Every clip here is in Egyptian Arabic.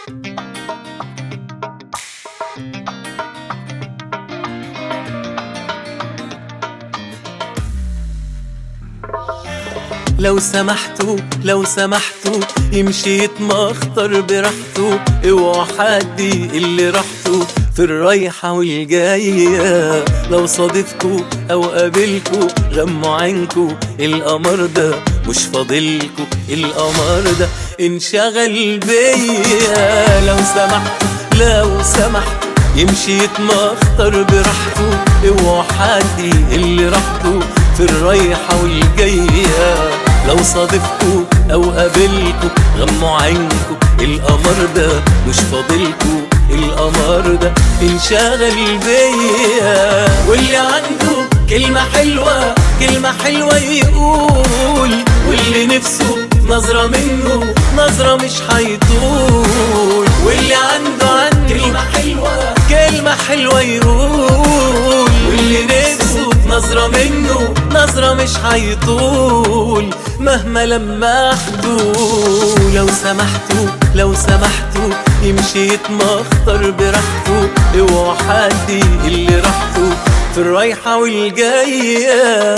لو سمحتوا لو سمحتوا يمشي يتمخطر براحته اوعوا حد اللي راحته في الرايحة والجاية لو صادفكوا أو قابلكوا غموا عينكوا القمر ده مش فاضلكوا القمر ده انشغل بيا لو سمحتوا لو سمحتوا يمشي يتمخطر براحته اوعوا حد اللي راحته في الرايحة والجاية لو صادفكوا أو قابلكوا غموا عينكوا القمر ده مش فاضلكوا القمر ده انشغل بيا واللي عنده كلمة حلوة كلمة حلوة يقول واللي نفسه نظرة منه نظرة مش هيطول واللي عنده عنده كلمة حلوة كلمة حلوة يقول واللي نفسه نظرة منه نظرة مش هيطول مهما لمحته لو سمحتوا لو سمحتوا يمشي يتمخطر براحته اوعوا حد اللي راحته في الرايحة والجاية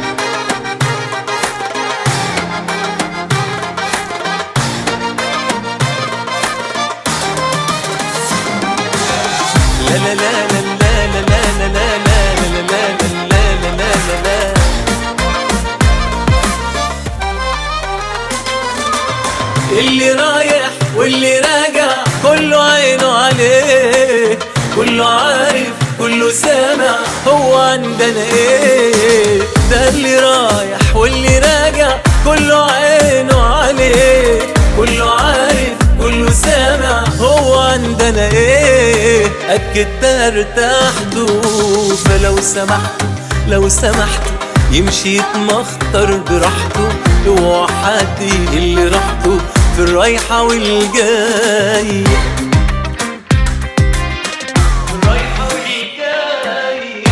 لا لا لا لا لا لا لا لا لا لا لا لا لا لا لا اللي رايح واللي راجع كله عينه عليه كله عارف كله سامع هو عندنا ايه ده اللي رايح واللي راجع كله عينه عليه كله عارف كله سامع هو عندنا ايه اكد ارتحتوا فلو سمحتوا لو سمحتوا يمشي يتمخطر براحته اوعوا حد اللي راحته في الرايحة والجاية الرايحة والجاية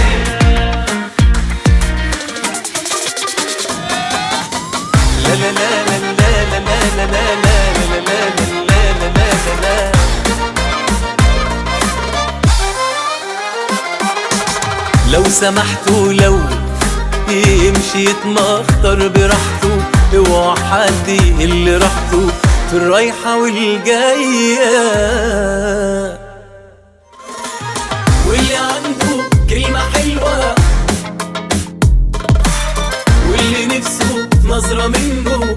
لا لا لا لا لا لا لا لا لا لا لا لا لا لا لا لا لو سمحتوا لو يمشي يتمخطر براحته اوعوا حد اللي راحته في الرايحة والجاية واللي عنده كلمة حلوة واللي نفسه نظرة منه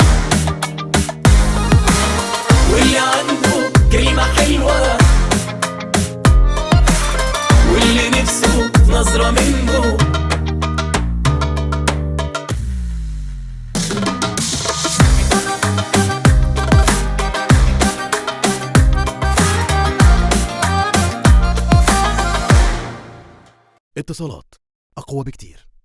واللي عنده كلمة حلوة واللي نفسه نظرة منه اتصالات أقوى بكتير